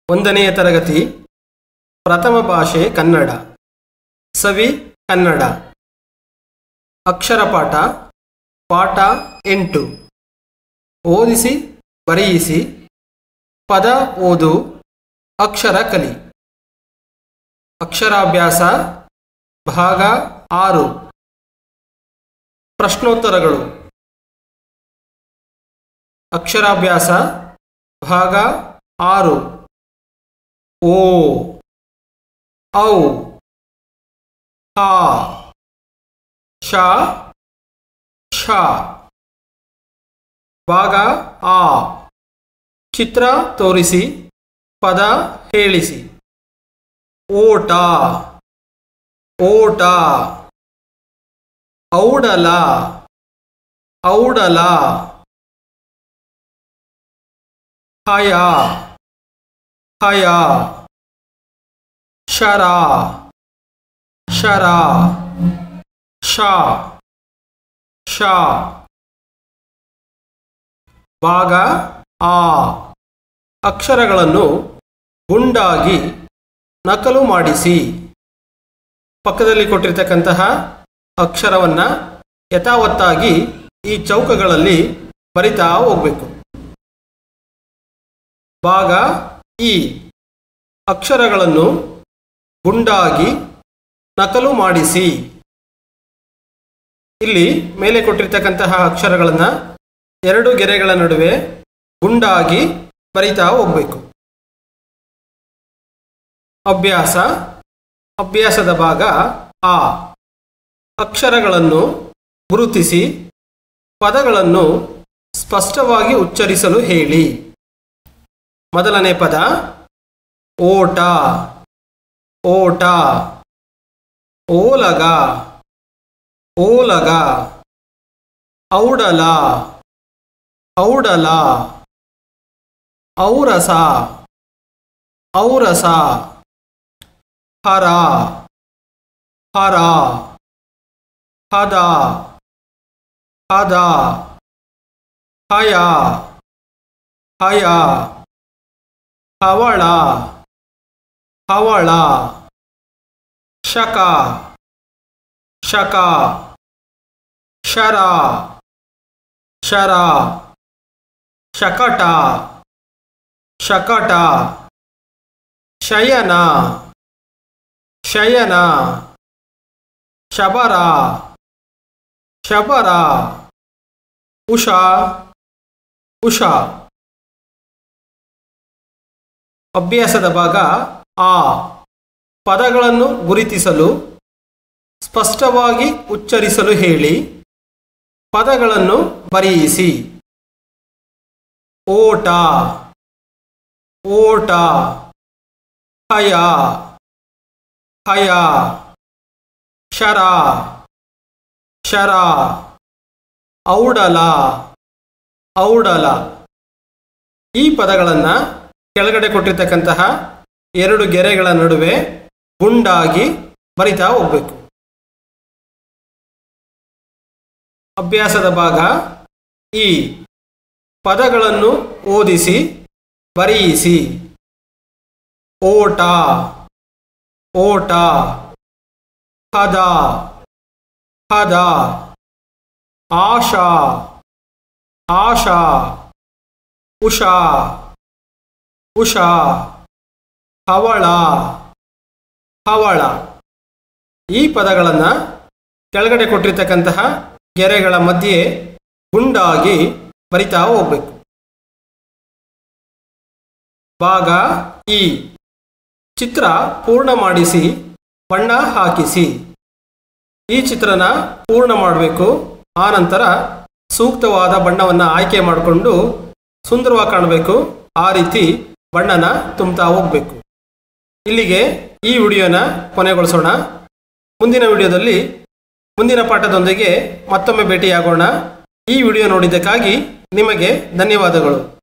ಒಂದನೆಯ ತರಗತಿ ಪ್ರಥಮ ಭಾಷೆ ಕನ್ನಡ ಸವಿ ಕನ್ನಡ ಅಕ್ಷರ ಪಾಠ ಪಾಠ ಎಂಟು ಓದಿಸಿ ಬರೆಯಿಸಿ ಪದ ಓದು ಅಕ್ಷರ ಕಲಿ ಅಕ್ಷರಾಭ್ಯಾಸ ಭಾಗ ಆರು ಪ್ರಶ್ನೋತ್ತರಗಳು ಅಕ್ಷರಾಭ್ಯಾಸ ಭಾಗ ಆರು ಓ ಔ ಹ ಶ ಶ ಭಾಗ ಆ ಚಿತ್ರ ತೋರಿಸಿ ಪದ ಹೇಳಿಸಿ ಓಟ ಓಟ ಔಡಲ ಔಡಲ ಹಯ ಹಯ ಶರ ಶರ ಶ ಶ ಭಾಗ ಆ ಅಕ್ಷರಗಳನ್ನು ಗುಂಡಾಗಿ ನಕಲು ಮಾಡಿಸಿ ಪಕ್ಕದಲ್ಲಿ ಕೊಟ್ಟಿರ್ತಕ್ಕಂತಹ ಅಕ್ಷರವನ್ನು ಯಥಾವತ್ತಾಗಿ ಈ ಚೌಕಗಳಲ್ಲಿ ಬರಿತಾ ಹೋಗಬೇಕು ಭಾಗ ಈ ಅಕ್ಷರಗಳನ್ನು ಗುಂಡಾಗಿ ನಕಲು ಮಾಡಿಸಿ ಇಲ್ಲಿ ಮೇಲೆ ಕೊಟ್ಟಿರ್ತಕ್ಕಂತಹ ಅಕ್ಷರಗಳನ್ನು ಎರಡು ಗೆರೆಗಳ ನಡುವೆ ಗುಂಡಾಗಿ ಬರಿತಾ ಹೋಗಬೇಕು ಅಭ್ಯಾಸ ಅಭ್ಯಾಸದ ಭಾಗ ಆ ಅಕ್ಷರಗಳನ್ನು ಗುರುತಿಸಿ ಪದಗಳನ್ನು ಸ್ಪಷ್ಟವಾಗಿ ಉಚ್ಚರಿಸಲು ಹೇಳಿ ಮೊದಲನೇ ಪದ ಓಟ ಓಟ ಓಲಗ ಓಲಗ ಔಡಲ ಔಡಲ ಔರಸ ಔರಸ ಹರ ಹರ ಹದ ಹದ ಹಯ ಹಯ ಹವಳ ಹವಳ ಶಕ ಶಕ ಶರ ಶರ ಶಕಟ ಶಕಟ ಶಯನ ಶಯನ ಶಬರ ಶಬರ ಉಷಾ ಉಷಾ ಅಭ್ಯಾಸದ ಭಾಗ ಆ ಪದಗಳನ್ನು ಗುರುತಿಸಲು ಸ್ಪಷ್ಟವಾಗಿ ಉಚ್ಚರಿಸಲು ಹೇಳಿ ಪದಗಳನ್ನು ಬರೆಯಿಸಿ ಓಟ ಓಟ ಹಯ ಹಯ ಶರ ಶರ ಔಡಲ ಔಡಲ ಈ ಪದಗಳನ್ನು ಕೆಳಗಡೆ ಕೊಟ್ಟಿರ್ತಕ್ಕಂತಹ ಎರಡು ಗೆರೆಗಳ ನಡುವೆ ಗುಂಡಾಗಿ ಬರಿತಾ ಹೋಗಬೇಕು ಅಭ್ಯಾಸದ ಭಾಗ ಈ ಪದಗಳನ್ನು ಓದಿಸಿ ಬರೆಯಿಸಿ ಓಟ ಓಟ ಹದ ಹದ ಆಶಾ ಆಶಾ ಉಷಾ ಉಷಾ ಹವಳ ಹವಳ ಈ ಪದಗಳನ್ನು ಕೆಳಗಡೆ ಕೊಟ್ಟಿರ್ತಕ್ಕಂತಹ ಗೆರೆಗಳ ಮಧ್ಯೆ ಗುಂಡಾಗಿ ಬರಿತಾ ಹೋಗಬೇಕು ಭಾಗ ಈ ಚಿತ್ರ ಪೂರ್ಣ ಮಾಡಿಸಿ ಬಣ್ಣ ಹಾಕಿಸಿ ಈ ಚಿತ್ರನ ಪೂರ್ಣ ಮಾಡಬೇಕು ಆನಂತರ ಸೂಕ್ತವಾದ ಬಣ್ಣವನ್ನು ಆಯ್ಕೆ ಮಾಡಿಕೊಂಡು ಸುಂದರವಾಗಿ ಕಾಣಬೇಕು ಆ ರೀತಿ ಬಣ್ಣನ ತುಂಬ್ತಾ ಹೋಗಬೇಕು ಇಲ್ಲಿಗೆ ಈ ವಿಡಿಯೋನ ಕೊನೆಗೊಳಿಸೋಣ ಮುಂದಿನ ವಿಡಿಯೋದಲ್ಲಿ ಮುಂದಿನ ಪಾಠದೊಂದಿಗೆ ಮತ್ತೊಮ್ಮೆ ಭೇಟಿಯಾಗೋಣ ಈ ವಿಡಿಯೋ ನೋಡಿದ್ದಕ್ಕಾಗಿ ನಿಮಗೆ ಧನ್ಯವಾದಗಳು